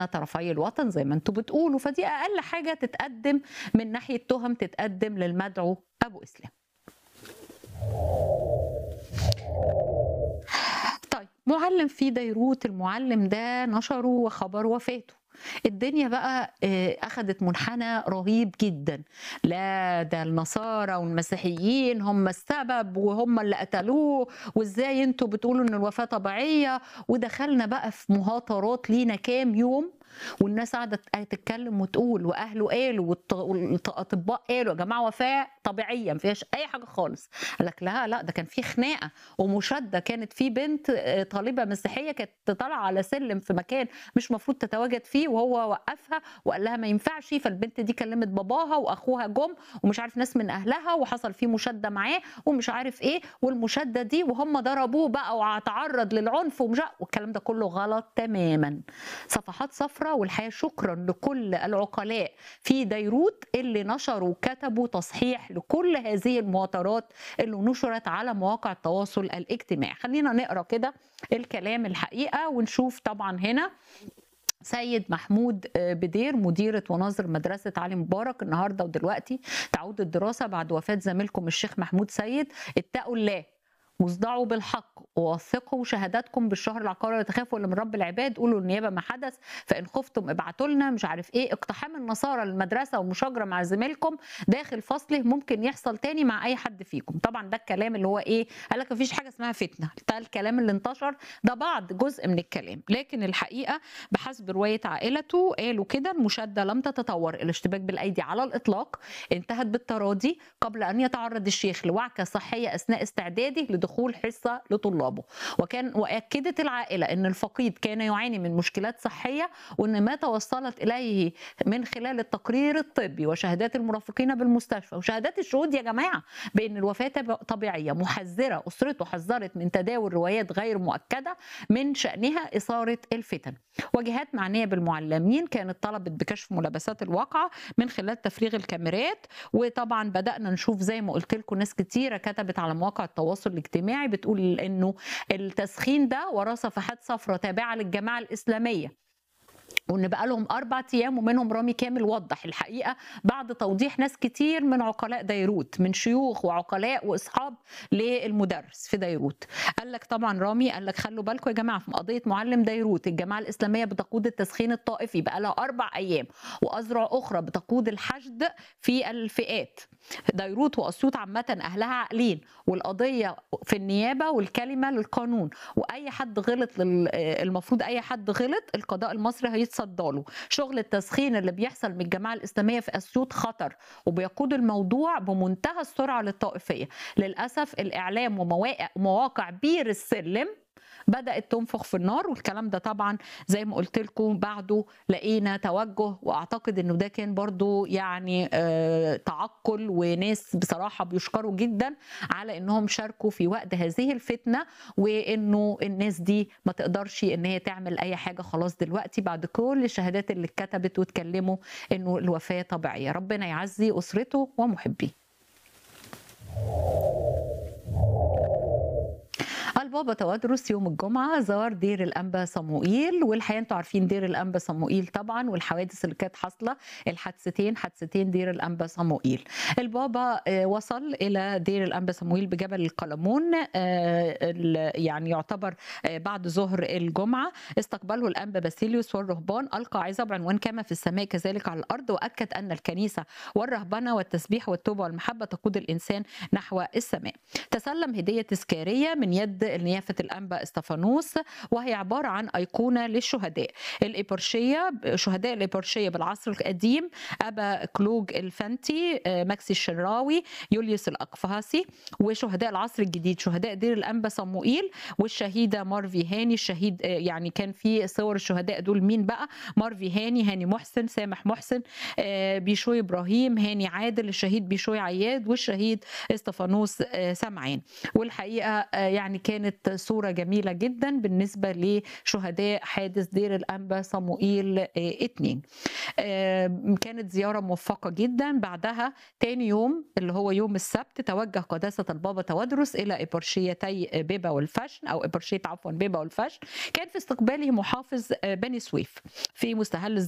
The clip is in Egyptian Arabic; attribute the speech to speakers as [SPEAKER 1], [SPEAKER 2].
[SPEAKER 1] طرفي الوطن زي ما انتم بتقولوا فدي اقل حاجه تتقدم من ناحيه تهم تتقدم للمدعو ابو اسلام طيب معلم في ديروت المعلم ده نشروا خبر وفاته الدنيا بقى آه، اخذت منحنى رهيب جدا لا ده النصارى والمسيحيين هم السبب وهم اللي قتلوه وازاي انتوا بتقولوا ان الوفاه طبيعيه ودخلنا بقى في مهاترات لينا كام يوم والناس قاعده تتكلم وتقول واهله قالوا والط- والاطباء قالوا يا جماعه وفاه طبيعيه ما فيهاش اي حاجه خالص قال لك لا لا ده كان في خناقه ومشاده كانت في بنت آه، طالبه مسيحيه كانت طالعه على سلم في مكان مش مفروض تتواجد فيه وهو وقفها وقال لها ما ينفعش فالبنت دي كلمت باباها واخوها جم ومش عارف ناس من اهلها وحصل فيه مشاده معاه ومش عارف ايه والمشاده دي وهم ضربوه بقى وتعرض للعنف ومش عارف- والكلام ده كله غلط تماما صفحات صفراء والحقيقه شكرا لكل العقلاء في ديروت اللي نشروا وكتبوا تصحيح لكل هذه المواطرات اللي نشرت على مواقع التواصل الاجتماعي خلينا نقرا كده الكلام الحقيقه ونشوف طبعا هنا سيد محمود آه، بدير مديرة وناظر مدرسة علي مبارك النهاردة ودلوقتي تعود الدراسة بعد وفاة زميلكم الشيخ محمود سيد اتقوا الله واصدعوا بالحق ووثقوا شهاداتكم بالشهر العقاري ولا تخافوا الا من رب العباد قولوا النيابه ما حدث فان خفتم ابعتوا لنا مش عارف ايه اقتحام النصارى للمدرسه ومشاجره مع زميلكم داخل فصله ممكن يحصل تاني مع اي حد فيكم طبعا ده الكلام اللي هو ايه قال لك مفيش حاجه اسمها فتنه ده الكلام اللي انتشر ده بعض جزء من الكلام لكن الحقيقه بحسب روايه عائلته قالوا كده المشاده لم تتطور الى اشتباك بالايدي على الاطلاق انتهت بالتراضي قبل ان يتعرض الشيخ لوعكه صحيه اثناء استعداده لدخول حصه لطلابه وكان واكدت العائله ان الفقيد كان يعاني من مشكلات صحيه وان ما توصلت اليه من خلال التقرير الطبي وشهادات المرافقين بالمستشفى وشهادات الشهود يا جماعه بان الوفاه تب- طبيعيه محذره اسرته حذرت من تداول روايات غير مؤكده من شانها اثاره الفتن وجهات معنيه بالمعلمين كانت طلبت بكشف ملابسات الواقعه من خلال تفريغ الكاميرات وطبعا بدانا نشوف زي ما قلت لكم ناس كتيره كتبت على مواقع التواصل الاجتماعي بتقول انه التسخين ده وراه صفحات صفراء تابعه للجماعه الاسلاميه وان بقى لهم اربع ايام ومنهم رامي كامل وضح الحقيقه بعد توضيح ناس كتير من عقلاء ديروت من شيوخ وعقلاء واصحاب للمدرس في ديروت قال لك طبعا رامي قال لك خلوا بالكم يا جماعه في قضيه معلم ديروت الجماعه الاسلاميه بتقود التسخين الطائفي بقى لها اربع ايام واذرع اخرى بتقود الحشد في الفئات ديروت واسيوط عامه اهلها عاقلين والقضيه في النيابه والكلمه للقانون واي حد غلط لل... المفروض اي حد غلط القضاء المصري هيتصدى له شغل التسخين اللي بيحصل من الجماعه الاسلاميه في اسيوط خطر وبيقود الموضوع بمنتهى السرعه للطائفيه للاسف الاعلام ومواقع مواقع بير السلم بدات تنفخ في النار والكلام ده طبعا زي ما قلت لكم بعده لقينا توجه واعتقد انه ده كان برضو يعني آه تعقل وناس بصراحه بيشكروا جدا على انهم شاركوا في وقت هذه الفتنه وانه الناس دي ما تقدرش ان هي تعمل اي حاجه خلاص دلوقتي بعد كل الشهادات اللي اتكتبت واتكلموا انه الوفاه طبيعيه ربنا يعزي اسرته ومحبيه البابا توادرس يوم الجمعة زار دير الأنبا صموئيل والحقيقة انتوا عارفين دير الأنبا صموئيل طبعا والحوادث اللي كانت حاصلة الحادثتين حادثتين دير الأنبا صموئيل البابا آه، وصل إلى دير الأنبا صموئيل بجبل القلمون آه، ال- يعني يعتبر آه، بعد ظهر الجمعة استقبله الأنبا باسيليوس والرهبان ألقى عظة بعنوان كما في السماء كذلك على الأرض وأكد أن الكنيسة والرهبنة والتسبيح والتوبة والمحبة تقود الإنسان نحو السماء تسلم هدية تذكارية من يد نيافة الأنبا استفانوس وهي عبارة عن أيقونة للشهداء الإبرشية شهداء الإبرشية بالعصر القديم أبا كلوج الفنتي آه، ماكسي الشراوي يوليوس الأقفاصي وشهداء العصر الجديد شهداء دير الأنبا صموئيل والشهيدة مارفي هاني الشهيد آه، يعني كان في صور الشهداء دول مين بقى مارفي هاني هاني محسن سامح محسن آه، بيشوي إبراهيم هاني عادل الشهيد بيشوي عياد والشهيد استفانوس آه، سمعان والحقيقه آه، يعني كانت كانت صورة جميلة جدا بالنسبة لشهداء حادث دير الأنبا صموئيل آه، اتنين آه، كانت زيارة موفقة جدا بعدها تاني يوم اللي هو يوم السبت توجه قداسة البابا تودرس إلى إبرشيتي بيبا والفشن أو إبرشية عفوا بيبا والفشن كان في استقباله محافظ آه، بني سويف في مستهل